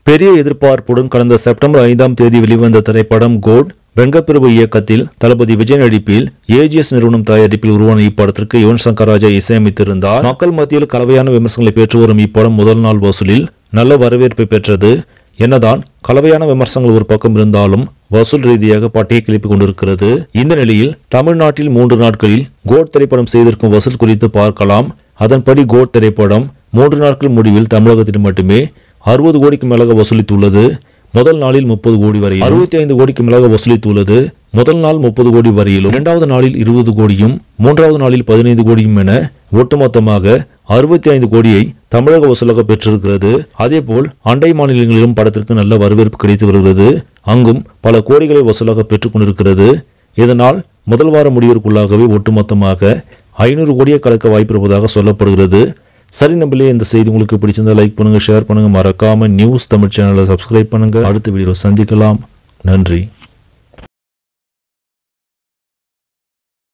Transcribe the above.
பெரிய எதிர்பார்ப்புடன் கடந்த செப்டம்பர் ஐந்தாம் தேதி வெளிவந்த திரைப்படம் கோட் வெங்கப்பிரபு இயக்கத்தில் தளபதி விஜய் நடிப்பில் ஏஜிஎஸ் நிறுவனம் தயாரிப்பில் உருவான இப்படத்திற்கு யுவன் சங்கர் ராஜா இசையமைத்திருந்தார் மக்கள் மத்தியில் கலவையான விமர்சனங்களை பெற்று வரும் இப்படம் முதல் நாள் வசூலில் நல்ல வரவேற்பை பெற்றது என்னதான் கலவையான விமர்சனங்கள் ஒரு பக்கம் இருந்தாலும் வசூல் ரீதியாக பட்டையை கிளப்பிக் கொண்டிருக்கிறது இந்த நிலையில் தமிழ்நாட்டில் மூன்று நாட்களில் கோட் திரைப்படம் செய்திருக்கும் வசூல் குறித்து பார்க்கலாம் அதன்படி கோட் திரைப்படம் மூன்று நாட்கள் முடிவில் தமிழகத்தில் மட்டுமே அறுபது கோடிக்கு மேலாக வசூலித்துள்ளது முதல் நாளில் முப்பது கோடி வரை அறுபத்தி ஐந்து கோடிக்கு மேலாக வசூலித்துள்ளது முதல் நாள் முப்பது கோடி வரையிலும் இரண்டாவது நாளில் இருபது கோடியும் மூன்றாவது நாளில் பதினைந்து கோடியும் என ஒட்டுமொத்தமாக அறுபத்தி ஐந்து கோடியை தமிழக வசூலாக பெற்றிருக்கிறது அதேபோல் அண்டை மாநிலங்களிலும் படத்திற்கு நல்ல வரவேற்பு கிடைத்து வருகிறது அங்கும் பல கோடிகளை வசூலாக பெற்றுக் கொண்டிருக்கிறது இதனால் முதல் வார முடிவிற்குள்ளாகவே ஒட்டுமொத்தமாக ஐநூறு கோடியை கலக்க வாய்ப்பிருப்பதாக சொல்லப்படுகிறது சரி நம்பளே இந்த செய்தி உங்களுக்கு பிடிச்சிருந்தா லைக் பண்ணுங்க ஷேர் பண்ணுங்க மறக்காம நியூஸ் தமிழ் சேனலை சப்ஸ்கிரைப் பண்ணுங்க அடுத்த வீடியோ சந்திக்கலாம் நன்றி